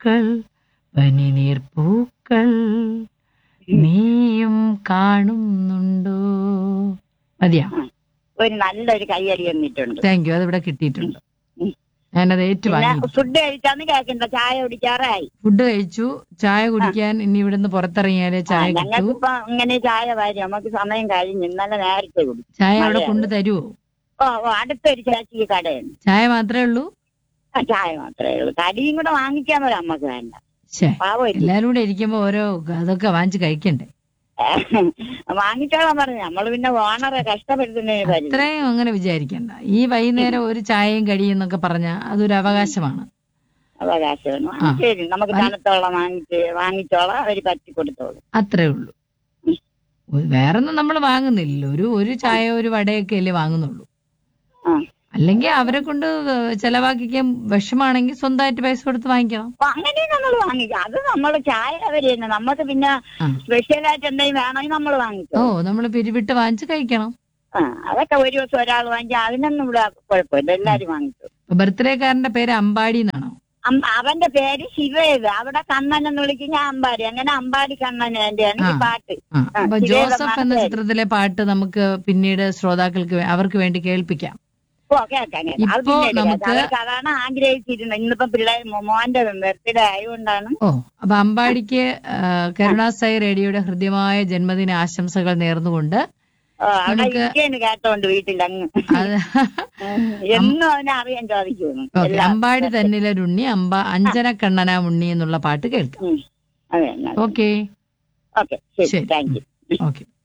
പൂക്കൾ പനിനീർ പൂക്കൾ നീയും കാണുന്നുണ്ടോ മതിയാ ഒരു നല്ലൊരു കയ്യടി വന്നിട്ടുണ്ട് താങ്ക് യു അതിവിടെ കിട്ടിയിട്ടുണ്ട് ഉം. ഞാനത് ഏറ്റു പിന്നെ വാങ്ങി ഫുഡ് കഴിച്ചാന്ന് കേൾക്കണ്ട ചായ കുടിക്കാറായി ഫുഡ് കഴിച്ചു ചായ കുടിക്കാൻ ഇനി ഇവിടുന്ന് പുറത്തിറങ്ങിയാലേ ചായ കിട്ടൂ ഞങ്ങൾക്കിപ്പോ ഇങ്ങനെ ചായ വാരി നമുക്ക് സമയം കഴിഞ്ഞു ഇന്നലെ നേരത്തെ കുടിച്ചു ചായ അവിടെ മഴയാണ്. കൊണ്ടു തരുമോ ഓ ഓ അടുത്തൊരു ചേച്ചിക്ക് കടയുണ്ട് ചായ മാത്രമേ ഉള്ളൂ ആ, ചായ മാത്രമേ ഉള്ളൂ കടിയും കൂടെ വാങ്ങിക്കാൻ വരാം നമുക്ക് വേണ്ട ശേ പാവം എല്ലാരും കൂടെ ഇരിക്കുമ്പോ ഓരോ അതൊക്കെ വാങ്ങിച്ച് കഴിക്കണ്ടേ വാങ്ങിച്ചോളാൻ പറഞ്ഞു നമ്മള് പിന്നെ ഓണറെ കഷ്ടപ്പെടുത്തുന്നതിന് പരിധി അത്രയും അങ്ങനെ വിചാരിക്കണ്ട ഈ വൈകുന്നേരം ഒരു ചായയും കടിയും എന്നൊക്കെ പറഞ്ഞാ അതൊരു അവകാശമാണ് അവകാശമാണ് ആ, ആ. ശരി നമുക്ക് വല്ല- തണുത്തോളം വാങ്ങിച്ച് വാങ്ങിച്ചോളാം അവര് പറ്റി കൊടുത്തോളൂ അത്രേ ഉള്ളൂ ഒരു- വേറൊന്നും നമ്മൾ വാങ്ങുന്നില്ലല്ലോ ഒരു ഒരു ചായ ഒരു വടയൊക്കെ അല്ലേ വാങ്ങുന്നുള്ളൂ ആ അല്ലെങ്കിൽ അവരെ കൊണ്ട് ചെലവാക്കിക്കാൻ വിഷമാണെങ്കിൽ സ്വന്തമായിട്ട് പൈസ കൊടുത്ത് വാങ്ങിക്കണം അപ്പൊ അങ്ങനെ നമ്മൾ വാങ്ങിക്കാം അത് നമ്മൾ ചായ അവര് തന്നെ നമുക്ക് പിന്നെ ആ. സ്പെഷ്യലായിട്ട് എന്തെങ്കിലും വേണമെങ്കിൽ നമ്മൾ ഓ വാങ്ങിച്ചോ നമ്മൾ പിരിവിട്ട് വാങ്ങിച്ച് കഴിക്കണം ആ അതൊക്കെ ഒരു ദിവസം ഒരാൾ വാങ്ങിച്ചാൽ അതിനൊന്നും ഇവിടെ കുഴപ്പമില്ല എല്ലാരും വാങ്ങിച്ചു ബർത്ത്ഡേക്കാരന്റെ പേര് അമ്പാടി എന്നാണോ അം- അവന്റെ പേര് ശിവേത് അവിടെ കണ്ണൻ എന്ന് വിളിക്കും ഞാൻ അമ്പാടി അങ്ങനെ അമ്പാടി കണ്ണൻ എന്റെയാണ് ഈ ആ. പാട്ട് ആ ആ, അപ്പൊ ശിവേത് ജോസഫ് എന്നാണ് എന്ന പേര്. ചിത്രത്തിലെ പാട്ട് നമുക്ക് പിന്നീട് ശ്രോതാക്കൾക്ക് വേ- അവർക്ക് വേണ്ടി കേൾപ്പിക്കാം ഓ കേൾക്കാം കേൾക്കാം അത് ഇപ്പോ പിന്നെ എടുക്കാം. നമുക്ക് അവർക്ക് അതാണ് ആഗ്രഹിച്ചിരുന്നത് ഇന്നിപ്പോ പിള്ളേർ മോന്റെ ബർത്ത്ഡേ ആയതുകൊണ്ടാണ് ഓ അപ്പൊ അമ്പാടിക്ക് ആ, കരുണാസായി റേഡിയോയുടെ ഹൃദ്യമായ ജന്മദിന ആശംസകൾ നേർന്നുകൊണ്ട് ഓ, അവിടെ നമുക്ക് ഇരിക്കാണ് കേട്ടോണ്ട് വീട്ടിൽ അങ്ങ് അത് എന്നും അവനെ അറിയാൻ ചോദിക്കുന്നു ഓക്കെ എല്ലാ- അമ്പാടി തന്നിലൊരുണ്ണി അമ്പ അഞ്ജന കണ്ണന ഉണ്ണി എന്നുള്ള പാട്ട് കേൾക്കാം ഉം. അതെ ഓക്കെ ഓക്കെ ശരി ശരി. Thank you okay